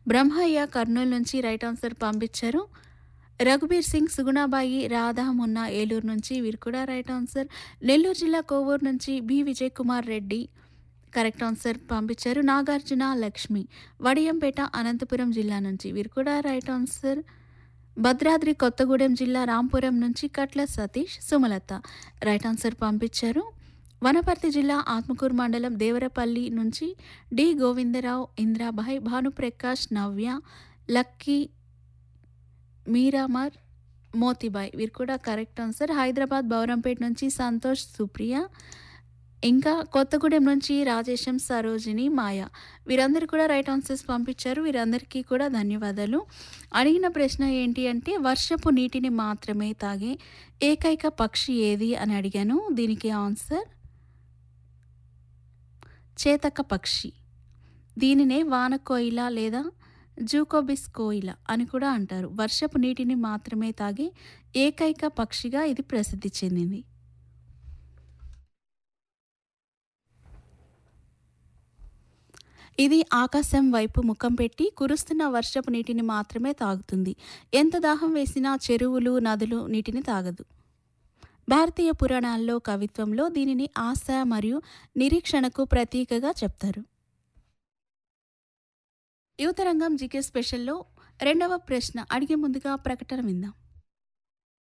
బ్రహ్మయ్య కర్నూలు నుంచి right answer పంపించారు రఘుబీర్ సింగ్ సుగుణాబాయి రాధా మున్నా ఏలూరు నుంచి వీరు కూడా రైట్ ఆన్సర్ నెల్లూరు జిల్లా కోవూరు నుంచి B Vijay Kumar Reddy correct answer పంపించారు నాగార్జున లక్ష్మి వడియంపేట అనంతపురం జిల్లా నుంచి వీరు కూడా రైట్ ఆన్సర్ భద్రాద్రి కొత్తగూడెం జిల్లా రాంపురం నుంచి కట్ల సతీష్ సుమలత రైట్ ఆన్సర్ పంపించారు వనపర్తి జిల్లా ఆత్మకూరు మండలం దేవరపల్లి నుంచి డి గోవిందరావు ఇంద్రాబాయ్ భానుప్రకాష్ నవ్య లక్కీ మీరామర్ మోతిబాయ్ వీరు కూడా కరెక్ట్ ఆన్సర్ హైదరాబాద్ బౌరంపేట నుంచి సంతోష్ సుప్రియ ఇంకా కొత్తగూడెం నుంచి రాజేశం సరోజిని మాయ వీరందరూ కూడా రైట్ ఆన్సర్స్ పంపించారు వీరందరికీ కూడా ధన్యవాదాలు అడిగిన ప్రశ్న ఏంటి అంటే వర్షపు నీటిని మాత్రమే తాగే ఏకైక పక్షి ఏది అని అడిగాను దీనికి ఆన్సర్ చేతక పక్షి దీనినే వానకోయిల లేదా జూకోబిస్ కోయిల అని కూడా అంటారు వర్షపు నీటిని మాత్రమే తాగే ఏకైక పక్షిగా ఇది ప్రసిద్ధి చెందింది ఇది ఆకాశం వైపు ముఖం పెట్టి కురుస్తున్న వర్షపు నీటిని మాత్రమే తాగుతుంది ఎంత దాహం వేసినా చెరువులు నదులు నీటిని తాగదు భారతీయ పురాణాల్లో కవిత్వంలో దీనిని ఆశ మరియు నిరీక్షణకు ప్రతీకగా చెప్తారు యువతరంగం జీకే స్పెషల్లో రెండవ ప్రశ్న అడిగే ముందుగా ప్రకటన విందాం